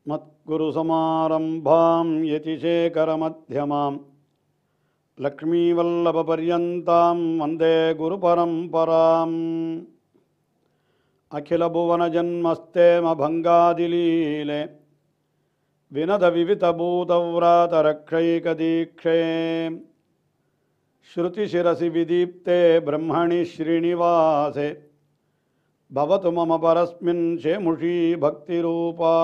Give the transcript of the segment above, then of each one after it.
अस्मत्गुरुसमारम्भां यतिशेखरमध्यमां लक्ष्मीवल्लभपर्यन्तां वन्दे गुरुपरम्पराम् अखिलभुवनजन्मस्तेमभङ्गादिलीले विनदविवितभूतव्रातरक्षैकदीक्षे श्रुतिशिरसि विदीप्ते ब्रह्मणि श्रीनिवासे भवतु मम परस्मिन् शेमुषी பக்திரூபா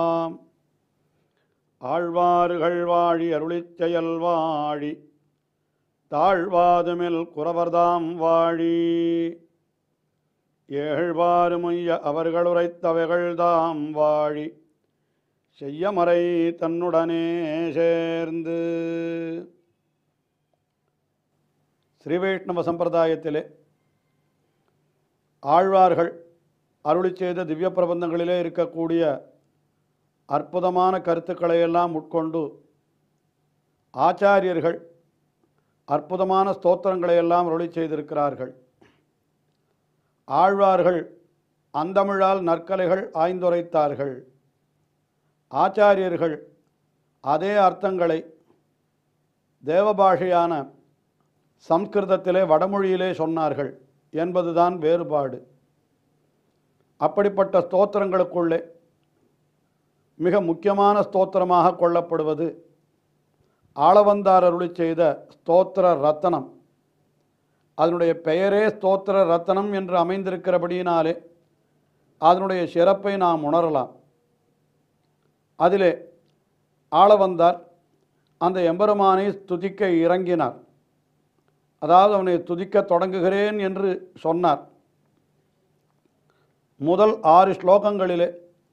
ஆழ்வார்கள் வாழி அருளிச் செயல் வாழி தாழ்வாதுமில் குறவர்தாம் வாழி ஏழ்வாறுமைய அவர்கள் உரைத்தவைகள்தாம் வாழி செய்யமறை தன்னுடனே சேர்ந்து ஸ்ரீ வைஷ்ணவ சம்பிரதாயத்திலே ஆழ்வார்கள் அருளி செய்த திவ்ய பிரபந்தங்களிலே இருக்கக்கூடிய அற்புதமான கருத்துக்களை எல்லாம் உட்கொண்டு ஆச்சாரியர்கள் அற்புதமான ஸ்தோத்திரங்களை எல்லாம் அருளி செய்திருக்கிறார்கள் ஆழ்வார்கள் அந்தமிழால் நற்கலைகள் ஆய்ந்துரைத்தார்கள் ஆச்சாரியர்கள் அதே அர்த்தங்களை தேவபாஷையான சம்ஸ்கிருதத்திலே வடமொழியிலே சொன்னார்கள் என்பதுதான் வேறுபாடு அப்படிப்பட்ட ஸ்தோத்திரங்களுக்குள்ளே மிக முக்கியமான ஸ்தோத்திரமாக கொள்ளப்படுவது ஆளவந்தார் அருளி செய்த ஸ்தோத்திர ரத்தனம் அதனுடைய பெயரே ஸ்தோத்திர ரத்தனம் என்று அமைந்திருக்கிறபடியினாலே அதனுடைய சிறப்பை நாம் உணரலாம் அதிலே ஆளவந்தார் அந்த எம்பெருமானை துதிக்க இறங்கினார் அதாவது அவனை துதிக்க தொடங்குகிறேன் என்று சொன்னார் முதல் ஆறு ஸ்லோகங்களிலே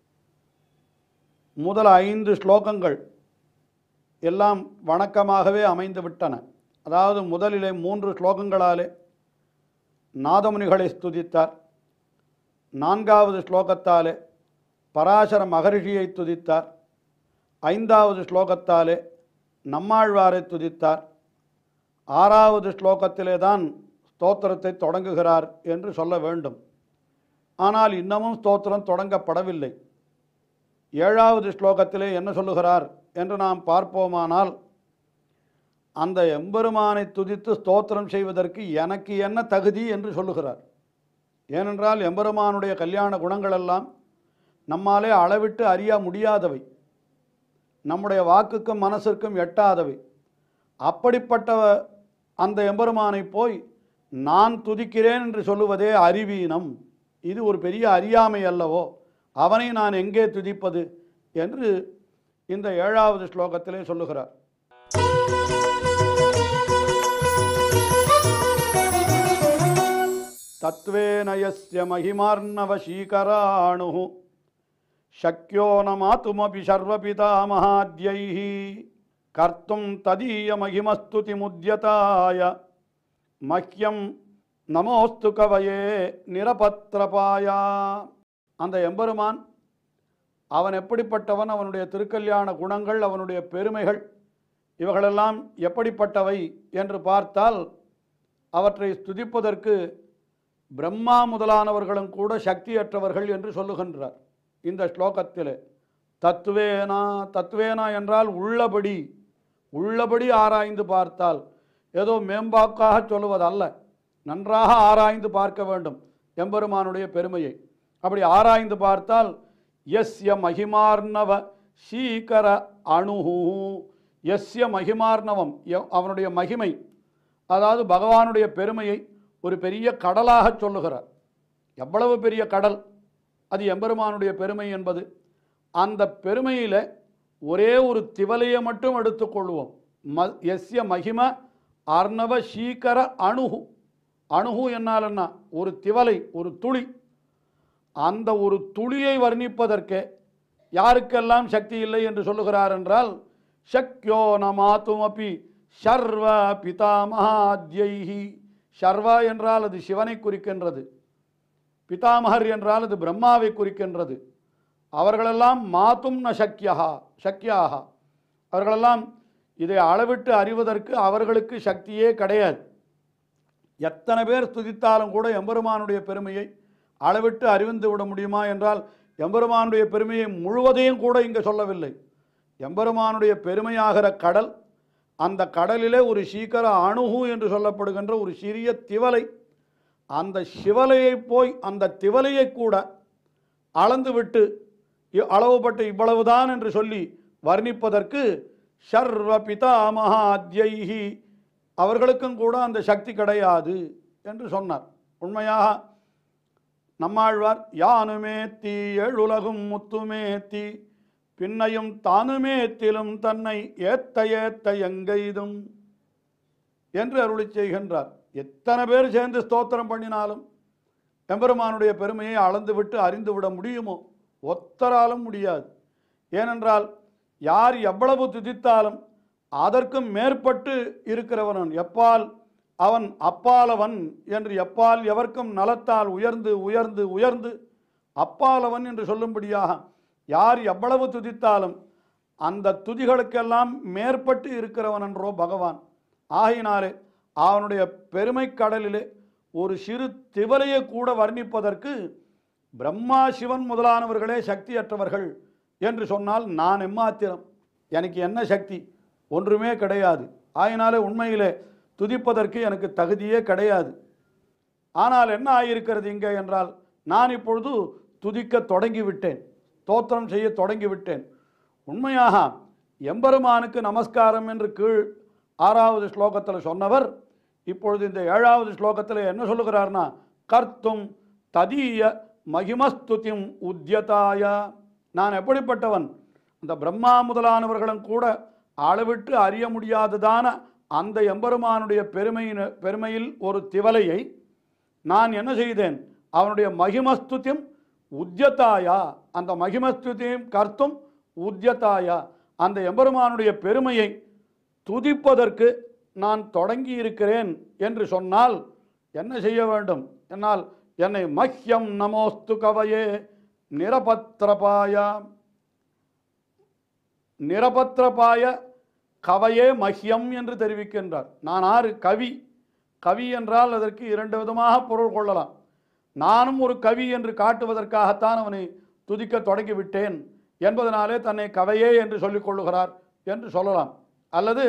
முதல் ஐந்து ஸ்லோகங்கள் எல்லாம் வணக்கமாகவே அமைந்து விட்டன அதாவது முதலிலே மூன்று ஸ்லோகங்களாலே நாதமுனிகளை ஸ்துதித்தார் நான்காவது ஸ்லோகத்தாலே பராசர மகரிஷியை துதித்தார் ஐந்தாவது ஸ்லோகத்தாலே நம்மாழ்வாரை துதித்தார் ஆறாவது ஸ்லோகத்திலே தான் ஸ்தோத்திரத்தை தொடங்குகிறார் என்று சொல்ல வேண்டும் ஆனால் இன்னமும் ஸ்தோத்திரம் தொடங்கப்படவில்லை ஏழாவது ஸ்லோகத்திலே என்ன சொல்லுகிறார் என்று நாம் பார்ப்போமானால் அந்த எம்பெருமானை துதித்து ஸ்தோத்திரம் செய்வதற்கு எனக்கு என்ன தகுதி என்று சொல்லுகிறார் ஏனென்றால் எம்பெருமானுடைய கல்யாண குணங்களெல்லாம் நம்மாலே அளவிட்டு அறிய முடியாதவை நம்முடைய வாக்குக்கும் மனசிற்கும் எட்டாதவை அப்படிப்பட்ட அந்த எம்பெருமானை போய் நான் துதிக்கிறேன் என்று சொல்லுவதே அறிவீனம் இது ஒரு பெரிய அறியாமை அல்லவோ அவனை நான் எங்கே துதிப்பது என்று இந்த ஏழாவது ஸ்லோகத்திலே சொல்லுகிறார் தத்வேனயஸ்ய மகிமார்ணவசீகராணு शक्यो न मातुमपि सर्वपितामहाद्यैः कर्तुं तदीयमहिमस्तुतिमुद्यताय மஹ்யம் நமோஸ்து கவயே நிரபத்திரபாயா அந்த எம்பெருமான் அவன் எப்படிப்பட்டவன் அவனுடைய திருக்கல்யாண குணங்கள் அவனுடைய பெருமைகள் இவைகளெல்லாம் எப்படிப்பட்டவை என்று பார்த்தால் அவற்றை ஸ்துதிப்பதற்கு பிரம்மா முதலானவர்களும் கூட சக்தியற்றவர்கள் என்று சொல்லுகின்றார் இந்த ஸ்லோகத்தில் தத்துவேனா தத்துவேனா என்றால் உள்ளபடி உள்ளபடி ஆராய்ந்து பார்த்தால் ஏதோ மேம்பாக்காக சொல்லுவதல்ல நன்றாக ஆராய்ந்து பார்க்க வேண்டும் எம்பெருமானுடைய பெருமையை அப்படி ஆராய்ந்து பார்த்தால் எஸ்ய மகிமார்ணவ சீகர அணுஹு எஸ்ய மகிமார்ணவம் எவ்- அவனுடைய மகிமை அதாவது பகவானுடைய பெருமையை ஒரு பெரிய கடலாக சொல்லுகிறார் எவ்வளவு பெரிய கடல் அது எம்பெருமானுடைய பெருமை என்பது அந்த பெருமையில் ஒரே ஒரு திவலையை மட்டும் எடுத்துக்கொள்வோம் ம எஸ்ய மகிம அர்ணவ சீக்கர அணுகு அணுகு என்னால் என்ன ஒரு திவலை ஒரு துளி அந்த ஒரு துளியை வர்ணிப்பதற்கே யாருக்கெல்லாம் சக்தி இல்லை என்று சொல்லுகிறார் என்றால் சக்யோ நமாத்துமபி சர்வ பிதாமகாத்யைஹி சர்வ என்றால் அது சிவனை குறிக்கின்றது பிதாமகர் என்றால் அது பிரம்மாவை குறிக்கின்றது அவர்களெல்லாம் மாத்தும் ந சக்கியா சக்கியாக அவர்களெல்லாம் இதை அளவிட்டு அறிவதற்கு அவர்களுக்கு சக்தியே கிடையாது எத்தனை பேர் துதித்தாலும் கூட எம்பெருமானுடைய பெருமையை அளவிட்டு அறிந்து விட முடியுமா என்றால் எம்பெருமானுடைய பெருமையை முழுவதையும் கூட இங்கே சொல்லவில்லை எம்பெருமானுடைய பெருமையாகிற கடல் அந்த கடலிலே ஒரு சீக்கர அணுகு என்று சொல்லப்படுகின்ற ஒரு சிறிய திவலை அந்த சிவலையை போய் அந்த திவலையை கூட அளந்துவிட்டு இ- அளவுபட்டு இவ்வளவுதான் என்று சொல்லி வர்ணிப்பதற்கு ஷர்வ பிதாமகாத்யைஹி அவர்களுக்கும் கூட அந்த சக்தி கிடையாது என்று சொன்னார் உண்மையாக நம்மாழ்வார் யானுமேத்தி எழுலகும் முத்துமேத்தி பின்னையும் தானுமேத்திலும் தன்னை ஏத்த ஏத்த எங்கெய்தும் என்று அருளி செய்கின்றார் எத்தனை பேர் சேர்ந்து ஸ்தோத்திரம் பண்ணினாலும் எம்பெருமானுடைய பெருமையை அளந்து விட்டு அறிந்து விட முடியுமோ ஒத்தராலும் முடியாது ஏனென்றால் யார் எவ்வளவு துதித்தாலும் அதற்கும் மேற்பட்டு இருக்கிறவன் எப்பால் அவன் அப்பாலவன் என்று எப்பால் எவர்க்கும் நலத்தால் உயர்ந்து உயர்ந்து உயர்ந்து அப்பாலவன் என்று சொல்லும்படியாக யார் எவ்வளவு துதித்தாலும் அந்த துதிகளுக்கெல்லாம் மேற்பட்டு இருக்கிறவன் என்றோ பகவான் ஆகையினாலே அவனுடைய பெருமை கடலிலே ஒரு சிறு திவலையை கூட வர்ணிப்பதற்கு பிரம்மா சிவன் முதலானவர்களே சக்தியற்றவர்கள் என்று சொன்னால் நான் எம்மாத்திரம் எனக்கு என்ன சக்தி ஒன்றுமே கிடையாது ஆயினாலே உண்மையிலே துதிப்பதற்கு எனக்கு தகுதியே கிடையாது ஆனால் என்ன ஆகியிருக்கிறது இங்கே என்றால் நான் இப்பொழுது துதிக்க தொடங்கிவிட்டேன் தோத்திரம் செய்ய தொடங்கிவிட்டேன் உண்மையாக எம்பெருமானுக்கு நமஸ்காரம் என்று கீழ் ஆறாவது ஸ்லோகத்தில் சொன்னவர் இப்பொழுது இந்த ஏழாவது ஸ்லோகத்தில் என்ன சொல்லுகிறார்னா கர்த்தும் ததீய மகிமஸ்துதிம் உத்யதாய நான் எப்படிப்பட்டவன் அந்த பிரம்மா முதலானவர்களும் கூட அளவிட்டு அறிய முடியாததான அந்த எம்பெருமானுடைய பெருமையின் பெருமையில் ஒரு திவலையை நான் என்ன செய்தேன் அவனுடைய மகிமஸ்துதியும் உத்யதாயா அந்த மகிமஸ்துதியும் கர்த்தும் உத்யதாயா அந்த எம்பெருமானுடைய பெருமையை துதிப்பதற்கு நான் தொடங்கி இருக்கிறேன் என்று சொன்னால் என்ன செய்ய வேண்டும் என்னால் என்னை மஹ்யம் நமோஸ்து கவயே நிரபத்ரபாயா நிரபத்ரபாய கவையே மஹ்யம் என்று தெரிவிக்கின்றார் நான் ஆறு கவி கவி என்றால் அதற்கு இரண்டு விதமாக பொருள் கொள்ளலாம் நானும் ஒரு கவி என்று காட்டுவதற்காகத்தான் அவனை துதிக்க தொடங்கிவிட்டேன் என்பதனாலே தன்னை கவையே என்று சொல்லிக் கொள்ளுகிறார் என்று சொல்லலாம் அல்லது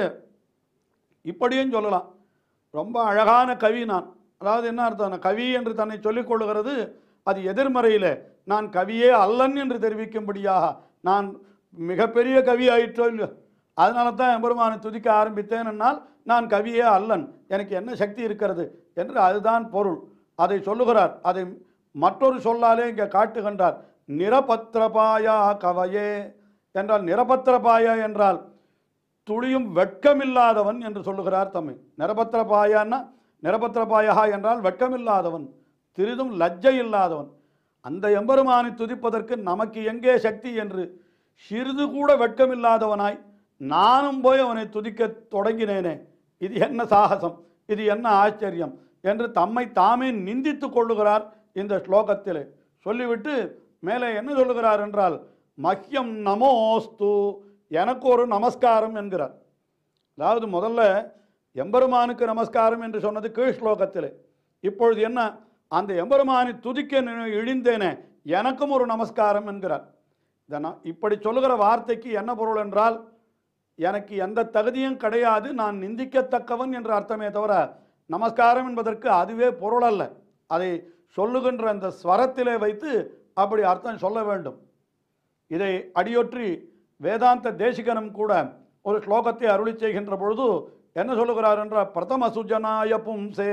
இப்படியும் சொல்லலாம் ரொம்ப அழகான கவி நான் அதாவது என்ன அர்த்தம் கவி என்று தன்னை சொல்லிக் கொள்ளுகிறது அது எதிர்மறையில் நான் கவியே அல்லன் என்று தெரிவிக்கும்படியாக நான் மிகப்பெரிய கவி ஆயிற்றோ இல்லையோ அதனால தான் எம்பெருமானை துதிக்க ஆரம்பித்தேன் என்னால் நான் கவியே அல்லன் எனக்கு என்ன சக்தி இருக்கிறது என்று அதுதான் பொருள் அதை சொல்லுகிறார் அதை மற்றொரு சொல்லாலே இங்கே காட்டுகின்றார் நிரபத்திரபாயா கவையே என்றால் நிரபத்திரபாயா என்றால் துளியும் வெட்கமில்லாதவன் என்று சொல்லுகிறார் தம்மை நிரபத்திரபாயான்னா நிரபத்திரபாயா என்றால் வெட்கமில்லாதவன் சிறிதும் லஜ்ஜை இல்லாதவன் அந்த எம்பெருமானை துதிப்பதற்கு நமக்கு எங்கே சக்தி என்று சிறிது கூட வெட்கமில்லாதவனாய் நானும் போய் அவனை துதிக்க தொடங்கினேனே இது என்ன சாகசம் இது என்ன ஆச்சரியம் என்று தம்மை தாமே நிந்தித்துக் கொள்ளுகிறார் இந்த ஸ்லோகத்திலே சொல்லிவிட்டு மேலே என்ன சொல்லுகிறார் என்றால் மஹ்யம் நமோஸ்து எனக்கு ஒரு நமஸ்காரம் என்கிறார் அதாவது முதல்ல எம்பெருமானுக்கு நமஸ்காரம் என்று சொன்னது கீழ் ஸ்லோகத்திலே இப்பொழுது என்ன அந்த எம்பெருமானை துதிக்க நி- இழிந்தேனே எனக்கும் ஒரு நமஸ்காரம் என்கிறார் இதை நான் இப்படி சொல்லுகிற வார்த்தைக்கு என்ன பொருள் என்றால் எனக்கு எந்த தகுதியும் கிடையாது நான் நிந்திக்கத்தக்கவன் என்ற அர்த்தமே தவிர நமஸ்காரம் என்பதற்கு அதுவே பொருள் அல்ல அதை சொல்லுகின்ற அந்த ஸ்வரத்திலே வைத்து அப்படி அர்த்தம் சொல்ல வேண்டும் இதை அடியொற்றி வேதாந்த தேசிகனும் கூட ஒரு ஸ்லோகத்தை அருளி செய்கின்ற பொழுது என்ன சொல்லுகிறார் என்றால் பிரதம சுஜனாய பும்சே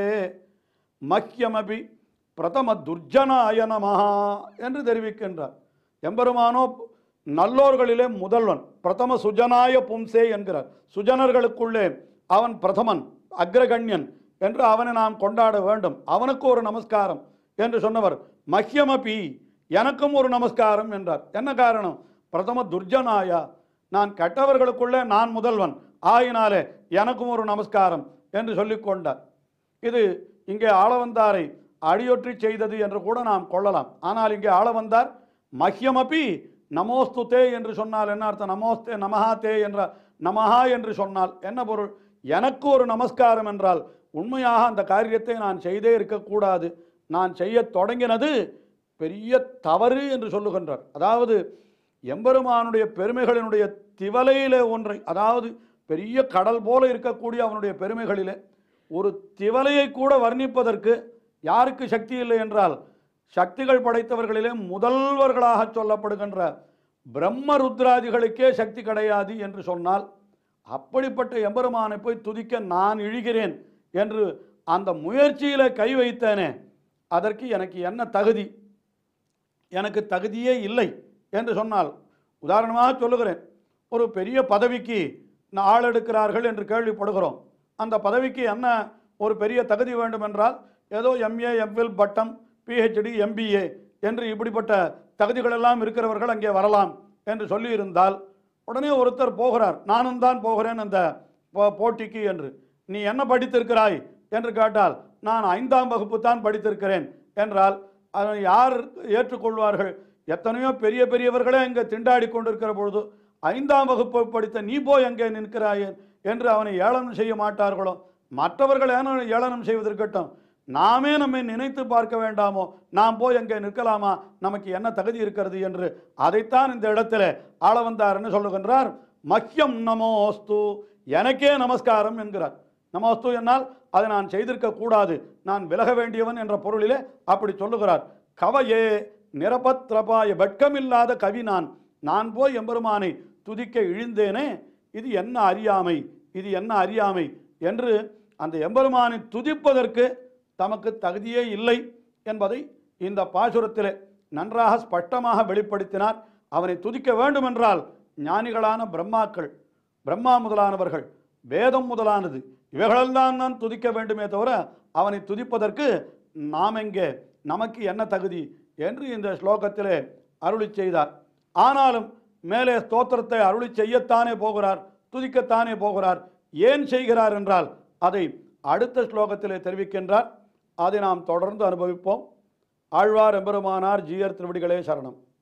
மஹ்யமபி பிரதம துர்ஜனாய நமஹா என்று தெரிவிக்கின்றார் எம்பெருமானோ நல்லோர்களிலே முதல்வன் பிரதம சுஜனாய பும்சே என்கிறார் சுஜனர்களுக்குள்ளே அவன் பிரதமன் அக்ரகண்யன் என்று அவனை நாம் கொண்டாட வேண்டும் அவனுக்கு ஒரு நமஸ்காரம் என்று சொன்னவர் மஹ்யமபி எனக்கும் ஒரு நமஸ்காரம் என்றார் என்ன காரணம் பிரதம துர்ஜனாயா நான் கெட்டவர்களுக்குள்ளே நான் முதல்வன் ஆயினாலே எனக்கும் ஒரு நமஸ்காரம் என்று சொல்லிக் கொண்டார் இது இங்கே ஆளவந்தாரை அடியொற்றி செய்தது என்று கூட நாம் கொள்ளலாம் ஆனால் இங்கே ஆளவந்தார் மஹ்யமபி நமோஸ்துதே என்று சொன்னால் என்ன அர்த்தம் நமோஸ்தே நமஹா தே என்ற நமஹா என்று சொன்னால் என்ன பொருள் எனக்கு ஒரு நமஸ்காரம் என்றால் உண்மையாக அந்த காரியத்தை நான் செய்தே இருக்கக்கூடாது நான் செய்ய தொடங்கினது பெரிய தவறு என்று சொல்லுகின்றார் அதாவது எம்பெருமானுடைய பெருமைகளினுடைய திவலையிலே ஒன்றை அதாவது பெரிய கடல் போல இருக்கக்கூடிய அவனுடைய பெருமைகளிலே ஒரு திவலையை கூட வர்ணிப்பதற்கு யாருக்கு சக்தி இல்லை என்றால் சக்திகள் படைத்தவர்களிலே முதல்வர்களாக சொல்லப்படுகின்ற பிரம்ம ருத்ராதிகளுக்கே சக்தி கிடையாது என்று சொன்னால் அப்படிப்பட்ட எம்பெருமானை போய் துதிக்க நான் இழுகிறேன் என்று அந்த முயற்சியில் கை வைத்தேனே அதற்கு எனக்கு என்ன தகுதி எனக்கு தகுதியே இல்லை என்று சொன்னால் உதாரணமாக சொல்லுகிறேன் ஒரு பெரிய பதவிக்கு நான் ஆள் எடுக்கிறார்கள் என்று கேள்விப்படுகிறோம் அந்த பதவிக்கு என்ன ஒரு பெரிய தகுதி வேண்டும் என்றால் ஏதோ எம்ஏ எம்ஃபில் பட்டம் பிஹெச்டி எம்பிஏ என்று இப்படிப்பட்ட தகுதிகளெல்லாம் இருக்கிறவர்கள் அங்கே வரலாம் என்று சொல்லியிருந்தால் உடனே ஒருத்தர் போகிறார் நானும் தான் போகிறேன் அந்த போ- போட்டிக்கு என்று நீ என்ன படித்திருக்கிறாய் என்று கேட்டால் நான் ஐந்தாம் வகுப்பு தான் படித்திருக்கிறேன் என்றால் அதை யார் ஏற்றுக்கொள்வார்கள் எத்தனையோ பெரிய பெரியவர்களே இங்கே திண்டாடி கொண்டிருக்கிற பொழுது ஐந்தாம் வகுப்பு படித்த நீ போய் அங்கே நிற்கிறாயே என்று அவனை ஏளனம் செய்ய மாட்டார்களோ மற்றவர்கள் ஏன ஏளனம் செய்வதற்கட்டும் நாமே நம்மை நினைத்து பார்க்க வேண்டாமோ நாம் போய் அங்கே நிற்கலாமா நமக்கு என்ன தகுதி இருக்கிறது என்று அதைத்தான் இந்த இடத்துல ஆள வந்தார்னு சொல்லுகின்றார் மஹ்யம் நமோஸ்து எனக்கே நமஸ்காரம் என்கிறார் நமோஸ்து என்னால் அதை நான் செய்திருக்க கூடாது நான் விலக வேண்டியவன் என்ற பொருளிலே அப்படி சொல்லுகிறார் கவையே நிரபத்ரபாய வெட்கமில்லாத கவி நான் நான் போய் எம்பெருமானை துதிக்க இழிந்தேனே இது என்ன அறியாமை இது என்ன அறியாமை என்று அந்த எம்பெருமானை துதிப்பதற்கு தமக்கு தகுதியே இல்லை என்பதை இந்த பாசுரத்திலே நன்றாக ஸ்பஷ்டமாக வெளிப்படுத்தினார் அவனை துதிக்க வேண்டுமென்றால் ஞானிகளான பிரம்மாக்கள் பிரம்மா முதலானவர்கள் வேதம் முதலானது இவைகளெல்லாம் தான் துதிக்க வேண்டுமே தவிர அவனை துதிப்பதற்கு நாம் எங்கே நமக்கு என்ன தகுதி என்று இந்த ஸ்லோகத்திலே அருளி செய்தார் ஆனாலும் மேலே ஸ்தோத்திரத்தை அருளி செய்யத்தானே போகிறார் துதிக்கத்தானே போகிறார் ஏன் செய்கிறார் என்றால் அதை அடுத்த ஸ்லோகத்திலே தெரிவிக்கின்றார் அதை நாம் தொடர்ந்து அனுபவிப்போம் ஆழ்வார் எம்பெருமானார் ஜீயர் திருவடிகளே சரணம்